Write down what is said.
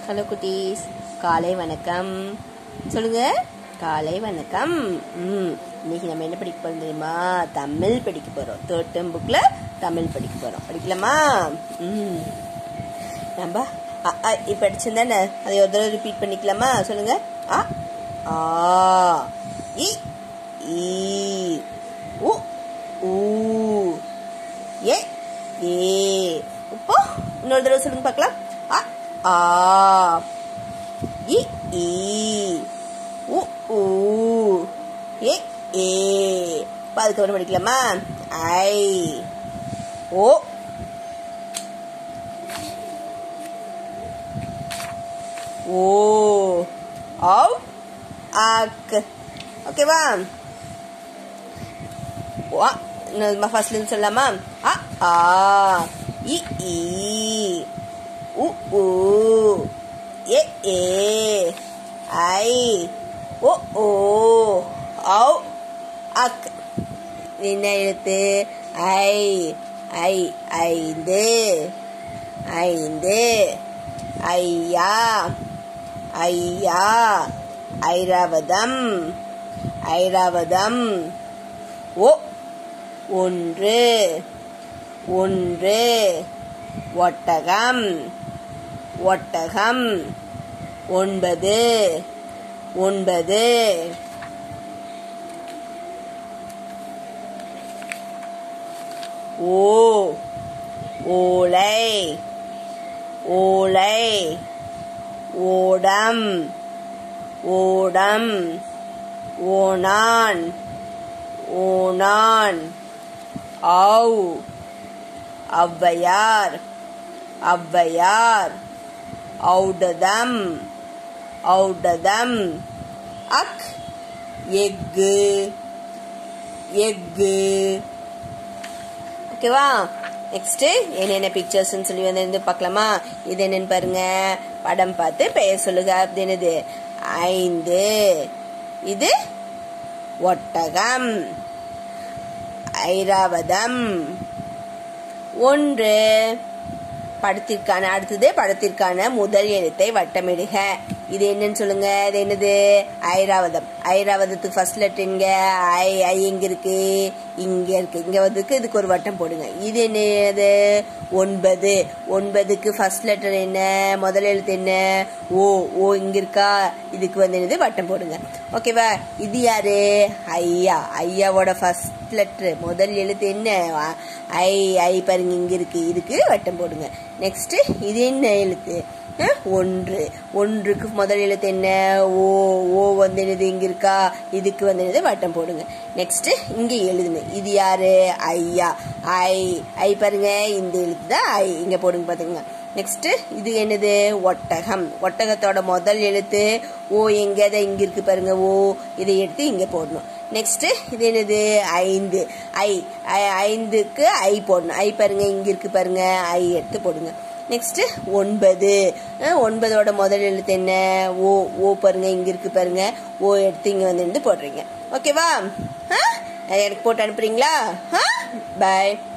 Hello குட்டீஸ் காலை வணக்கம் சொல்லுங்க காலை வணக்கம் ம் இன்னைக்கு நம்ம என்ன படிக்க போறோம் தெரியுமா தமிழ் படிக்க போறோம் தேர்ட் டேர்ம் புக்ல தமிழ் படிக்க போறோம் படிக்கலாமா ம் நம்ம அ, ஆ, இப்ப படிச்சிருந்தானே அதை ஒரு தடவை ரிப்பீட் பண்ணிக்கலாமா சொல்லுங்க அ ஆ இ ஈ உ ஊ ஏ ஏ இப்போ இன்னொரு தடவை சொல்லுங்க பார்க்கலாம் அ ஆ இ ஈ உ ஊ ஏ ஏ இப்போ அதுக்கப்புறம் படிக்கலாமா ஐ ஓ ஓ ஆவ் ஆக் ஓகேவா வா இன்னும் ஃபர்ஸ்ட்ல இருந்து சொல்லலாமா அ ஆ இ ஈ உ ஊ ஏ ஏ ஐ ஓ ஓ ஔ அக் என்ன எழுத்து ஐ ஐ ஐந்து ஐந்து ஐயா ஐயா ஐராவதம் ஐராவதம் ஓ ஒன்று ஒன்று ஒட்டகம் ஒட்டகம் ஒன்பது ஒன்பது ஓ ஓலை ஓலை ஓடம் ஓடம் ஓணான் ஓணான் ஔ ஔவையார் ஔவையார் ஔடதம் ஔடதம் அக் எக்கு எக்கு ஓகேவா நெக்ஸ்ட் என்னென்ன பிக்சர்ஸ்னு சொல்லி வந்து பார்க்கலாமா இது என்னன்னு பாருங்க படம் பார்த்து பெயர் சொல்லுங்க அது என்னது ஐந்து இது ஒட்டகம் ஐராவதம் ஒன்று படத்திற்கான அடுத்தது படத்திற்கான முதல் எழுத்தை வட்டமிடுக இது என்னன்னு சொல்லுங்க இது என்னது ஐராவதம் ஐராவதத்துக்கு ஃபர்ஸ்ட் லெட்டர் எங்க ஐ ஐ எங்க இருக்கு இங்க இருக்கு இங்க வந்துருக்கு இதுக்கு ஒரு வட்டம் போடுங்க இது என்னது ஒன்பது ஒன்பதுக்கு ஃபர்ஸ்ட் லெட்டர் என்ன முதல் எழுத்து என்ன ஓ ஓ இங்க இருக்கா இதுக்கு வந்து என்னது வட்டம் போடுங்க ஓகேவா இது யாரு ஐயா ஐயாவோட ஃபர்ஸ்ட் லெட்டர் முதல் எழுத்து என்ன ஐ ஐ பாருங்க இங்க இருக்கு இதுக்கு வட்டம் போடுங்க நெக்ஸ்ட் இது என்ன எழுத்து அஹ், ஒன்று ஒன்றுக்கு முதல் எழுத்து என்ன ஓ ஓ வந்து என்னது இங்க இருக்கா இதுக்கு வந்து என்னது வட்டம் போடுங்க நெக்ஸ்ட் இங்க எழுதுங்க இது யாரு ஐயா ஐ ஐ பாருங்க இந்த எழுத்து தான் ஐ இங்க போடுங்க பாத்துங்க நெக்ஸ்ட் இது என்னது ஒட்டகம் ஒட்டகத்தோட முதல் எழுத்து ஓ எங்க அதை இங்க இருக்கு பாருங்க ஓ இதை எடுத்து இங்க போடணும் நெக்ஸ்ட் இது என்னது ஐந்து ஐ ஐ- ஐந்துக்கு ஐ போடணும் ஐ பாருங்க இங்க இருக்கு பாருங்க ஐ எடுத்து போடுங்க நெக்ஸ்ட் ஒன்பது அஹ், ஒன்பதோட முதல் எழுத்து என்ன ஓ ஓ பாருங்க இங்க இருக்கு பாருங்க ஓ எடுத்து இங்க வந்து இருந்து போடுறீங்க ஓகேவா ஆ? எனக்கு போட்டு அனுப்புறீங்களா பாய்